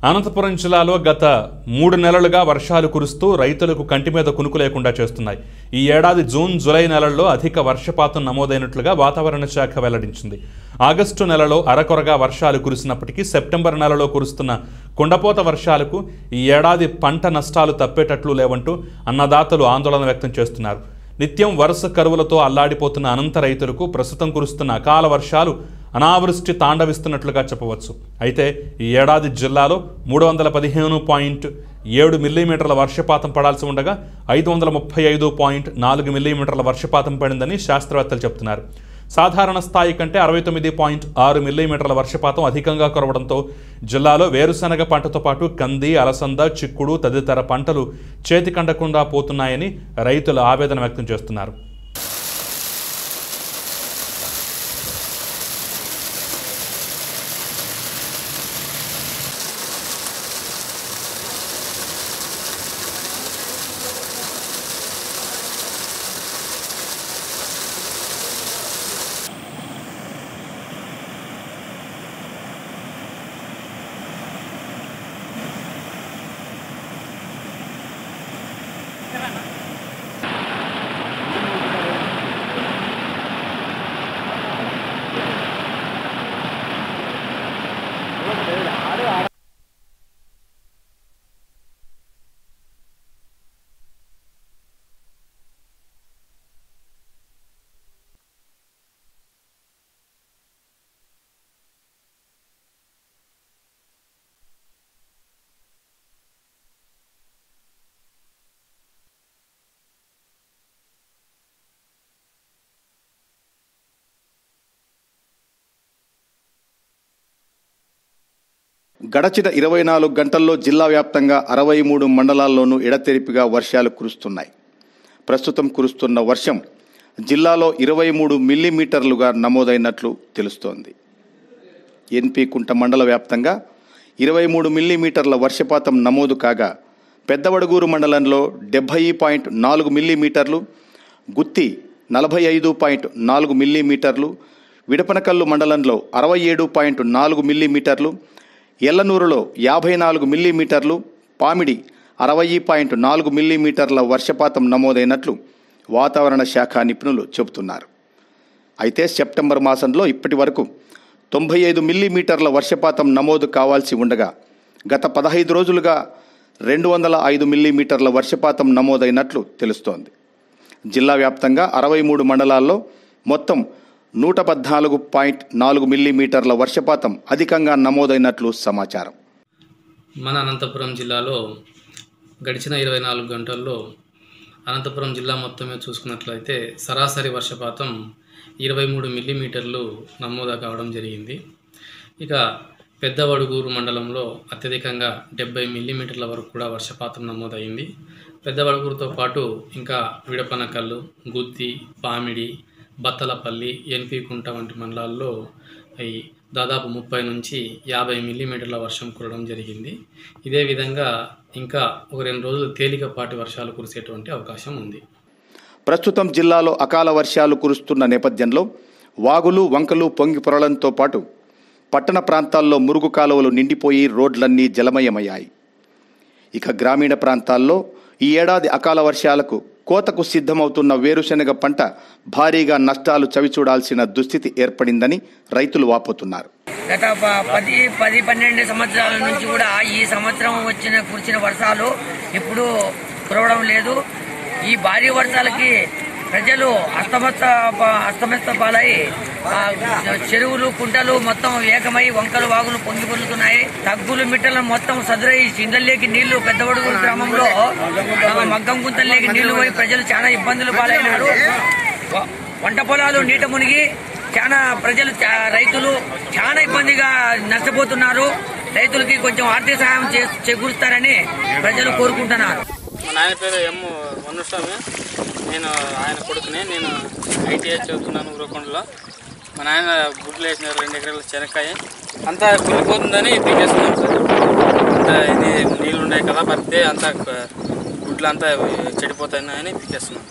అనంతపురం జిల్లాలో గత మూడు నెలలుగా వర్షాలు కురుస్తూ రైతులకు కంటి మీద కునుకు లేకుండా చేస్తున్నాయి ఈ ఏడాది జూన్ జూలై నెలల్లో అధిక వర్షపాతం నమోదైనట్లుగా వాతావరణ శాఖ వెల్లడించింది ఆగస్టు నెలలో అరకొరగా వర్షాలు కురిసినప్పటికీ సెప్టెంబర్ నెలలో కురుస్తున్న కుండపోత వర్షాలకు ఈ ఏడాది పంట నష్టాలు తప్పేటట్లు లేవంటూ అన్నదాతలు ఆందోళన వ్యక్తం చేస్తున్నారు నిత్యం వరుస కరువులతో అల్లాడిపోతున్న అనంత రైతులకు ప్రస్తుతం కురుస్తున్న అకాల వర్షాలు అనావృష్టి తాండవిస్తున్నట్లుగా చెప్పవచ్చు అయితే ఈ ఏడాది జిల్లాలో మూడు వందల పదిహేను పాయింట్ ఏడు మిల్లీమీటర్ల వర్షపాతం పడాల్సి ఉండగా ఐదు వందల ముప్పై ఐదు పాయింట్ నాలుగు మిల్లీమీటర్ల వర్షపాతం పడిందని శాస్త్రవేత్తలు చెబుతున్నారు సాధారణ స్థాయి కంటే అరవై తొమ్మిది పాయింట్ ఆరు మిల్లీమీటర్ల వర్షపాతం అధికంగా కురవడంతో జిల్లాలో వేరుశనగ పంటతో పాటు కంది అలసంద చిక్కుడు తదితర పంటలు చేతికండకుండా పోతున్నాయని రైతులు ఆవేదన వ్యక్తం చేస్తున్నారు గడచిన ఇరవై నాలుగు గంటల్లో జిల్లా వ్యాప్తంగా అరవై మూడు మండలాల్లోనూ ఎడతెరిపిగా వర్షాలు కురుస్తున్నాయి ప్రస్తుతం కురుస్తున్న వర్షం జిల్లాలో ఇరవై మూడు మిల్లీమీటర్లుగా నమోదైనట్లు తెలుస్తోంది ఎన్పి కుంట మండల వ్యాప్తంగా ఇరవై మూడు మిల్లీమీటర్ల వర్షపాతం నమోదు కాగా పెద్దవడుగూరు మండలంలో డెబ్భై పాయింట్ నాలుగు మిల్లీమీటర్లు గుత్తి నలభై ఐదు పాయింట్ నాలుగు మిల్లీమీటర్లు విడపనకల్లు మండలంలో అరవై ఏడు పాయింట్ నాలుగు మిల్లీమీటర్లు ఎల్లనూరులో యాభై నాలుగు మిల్లీమీటర్లు పామిడి అరవై పాయింట్ నాలుగు మిల్లీమీటర్ల వర్షపాతం నమోదైనట్లు వాతావరణ శాఖ నిపుణులు చెబుతున్నారు అయితే సెప్టెంబర్ మాసంలో ఇప్పటి వరకు తొంభై ఐదు మిల్లీమీటర్ల వర్షపాతం నమోదు కావాల్సి ఉండగా గత పదహైదు రోజులుగా రెండు వందల ఐదు మిల్లీమీటర్ల వర్షపాతం నమోదైనట్లు తెలుస్తోంది జిల్లా వ్యాప్తంగా అరవై మూడు మండలాల్లో మొత్తం నూట పద్నాలుగు పాయింట్ నాలుగు మిల్లీమీటర్ల వర్షపాతం అధికంగా నమోదైనట్లు సమాచారం మన అనంతపురం జిల్లాలో గడిచిన ఇరవై నాలుగు గంటల్లో అనంతపురం జిల్లా మొత్తమే చూసుకున్నట్లయితే సరాసరి వర్షపాతం ఇరవై మూడు మిల్లీమీటర్లు నమోదు కావడం జరిగింది ఇక పెద్దవడుగూరు మండలంలో అత్యధికంగా డెబ్బై మిల్లీమీటర్ల వరకు కూడా వర్షపాతం నమోదైంది పెద్దవడుగూరుతో పాటు ఇంకా విడపనకల్లు గుత్తి పామిడి బత్తలపల్లి ఎన్పి కుంట వంటి మండలాల్లో ఈ దాదాపు ముప్పై నుంచి యాభై మిల్లీమీటర్ల వర్షం కురవడం జరిగింది ఇదే విధంగా ఇంకా ఒక రెండు రోజులు తేలికపాటి వర్షాలు కురిసేటువంటి అవకాశం ఉంది ప్రస్తుతం జిల్లాలో అకాల వర్షాలు కురుస్తున్న నేపథ్యంలో వాగులు వంకలు పొంగి పొరలంతో పాటు పట్టణ ప్రాంతాల్లో మురుగు కాలువలు నిండిపోయి రోడ్లన్నీ జలమయమయ్యాయి ఇక గ్రామీణ ప్రాంతాల్లో ఈ ఏడాది అకాల వర్షాలకు కోతకు సిద్ధమవుతున్న వేరుశనగ పంట భారీగా నష్టాలు చవిచూడాల్సిన దుస్థితి ఏర్పడిందని రైతులు వాపోతున్నారు గత ప- పది పది పన్నెండు సంవత్సరాల నుంచి కూడా ఈ సంవత్సరం వచ్చిన కురిసిన వర్షాలు ఇప్పుడు కురవడం లేదు ఈ భారీ వర్షాలకి ప్రజలు అస్తమస్త ప- అస్తమస్త పాలై ఆ, చెరువులు కుంటలు మొత్తం ఏకమై వంకలు వాగులు పొంగి పొందుతున్నాయి తగ్గులు మిట్టలు మొత్తం సదురై సింగల్లేకి నీళ్లు పెద్దవడుగురు గ్రామంలో ఆ, మగ్గం గుంతల్లేకి నీళ్లు పోయి ప్రజలు చాలా ఇబ్బందులు పాలైనారు వ- వంట పొలాలు నీట మునిగి చాలా ప్రజలు చా- రైతులు చాలా ఇబ్బందిగా నష్టపోతున్నారు రైతులకి కొంచెం ఆర్థిక సహాయం చే- చేకూరుస్తారని ప్రజలు కోరుకుంటున్నారు మా నాయన పేరు ఎం వన్నుస్వామి నేను ఆయన కొడుకునే నేను ఐటీఐ చదువుతున్నాను గురకొండలో మా నాయన గుడ్లు వేసిన రెండు ఎకరాల చెనక్కాయ అంతా కుళ్ళిపోతుందని పీకేస్తున్నాం సార్ అంతా ఇది నీళ్ళు ఉన్నాయి కదా పడితే అంతా క- గుడ్లు అంతా చెడిపోతాయని పీకేస్తున్నాం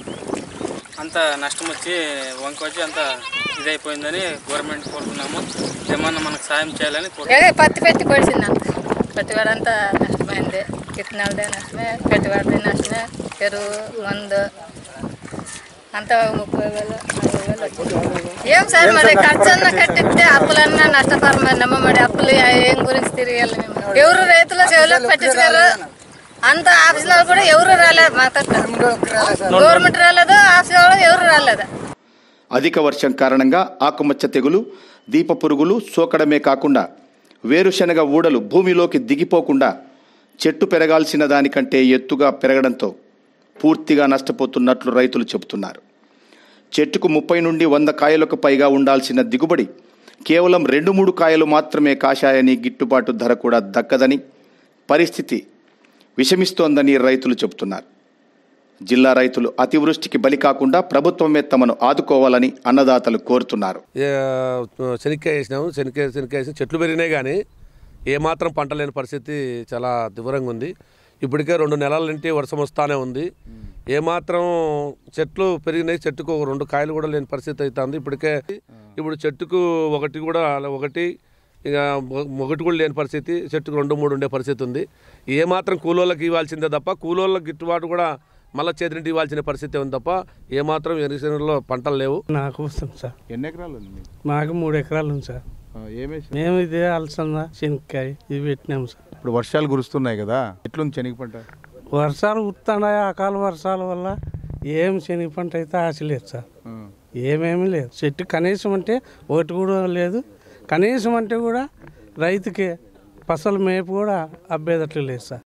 అంత నష్టం వచ్చి వంక వచ్చి అంత ఇదైపోయిందని గవర్నమెంట్ కోరుకున్నాము ఏమన్నా మనకు సాయం చేయాలని కోరుకుంటున్నాము అదే పత్తి పెత్తి కొడిసిందంత పెట్టుబడి అంతా నష్టమైంది విత్తనాలదే నష్టమే పెట్టుబడి నష్టమే ఎరువు మందు అంతా ముప్పై వేలు నలభై వేలు వచ్చింది. ఏం సార్ మరి ఖర్చు అన్న కట్టిస్తే అప్పులన్నా నష్టపరమైనమ్మా మరి అప్పులు ఏం గురించి తిరిగాలి మేము ఎవరు రైతుల చెవులో పట్టించుకోరు అంత ఆఫీసులో కూడా ఎవరు రాలేదు మా గవర్నమెంట్ రాలేదు ఆఫీస్ వాళ్ళు ఎవరు రాలేదు అధిక వర్షం కారణంగా ఆకుమచ్చ తెగులు దీప పురుగులు సోకడమే కాకుండా వేరుశనగ ఊడలు భూమిలోకి దిగిపోకుండా చెట్టు పెరగాల్సిన దానికంటే ఎత్తుగా పెరగడంతో పూర్తిగా నష్టపోతున్నట్లు రైతులు చెబుతున్నారు చెట్టుకు ముప్పై నుండి వంద కాయలకు పైగా ఉండాల్సిన దిగుబడి కేవలం రెండు మూడు కాయలు మాత్రమే కాశాయని గిట్టుబాటు ధర కూడా దక్కదని పరిస్థితి విషమిస్తోందని రైతులు చెబుతున్నారు జిల్లా రైతులు అతివృష్టికి బలి కాకుండా ప్రభుత్వమే తమను ఆదుకోవాలని అన్నదాతలు కోరుతున్నారు ఏ, శనక్కాయ వేసినాము శనక్కాయ శనక్కాయ వేసి చెట్లు పెరిగినాయి కానీ ఏమాత్రం పంట లేని పరిస్థితి చాలా తీవ్రంగా ఉంది ఇప్పటికే రెండు నెలల నుండి వర్షం వస్తానే ఉంది ఏమాత్రం చెట్లు పెరిగినాయి చెట్టుకు ఒక రెండు కాయలు కూడా లేని పరిస్థితి అవుతుంది ఇప్పటికే ఇప్పుడు చెట్టుకు ఒకటి కూడా ఒకటి ఇక మొ- ఒకటి కూడా లేని పరిస్థితి చెట్టుకు రెండు మూడు ఉండే పరిస్థితి ఉంది ఏమాత్రం కూలోళ్ళకి ఇవ్వాల్సిందే తప్ప కూలోళ్ళకి గిట్టుబాటు కూడా మళ్ళీ చేతినింటి ఇవ్వాల్సిన పరిస్థితి ఉంది తప్ప ఏమాత్రం ఎరిసెనలో పంటలు లేవు నాకు వస్తుంది సార్ ఎన్ని ఎకరాలు ఉంది మీకు మాకు మూడు ఎకరాలు ఉంది సార్ ఆ, ఏమేసి మేము ఇదే అలసంద శనక్కాయ ఇది పెట్టినాము సార్ ఇప్పుడు వర్షాలు కురుస్తున్నాయి కదా ఎట్లుంది శనగ పంట వర్షాలు ఉత్తున్నాయి అకాల వర్షాల వల్ల ఏం శనగ పంట అయితే ఆశ లేదు సార్ ఆ. ఏమేమీ లేదు చెట్టు కనీసం అంటే ఒకటి కూడా లేదు కనీసం అంటే కూడా రైతుకి పసలు మేపు కూడా అబ్బేదట్లు లేదు సార్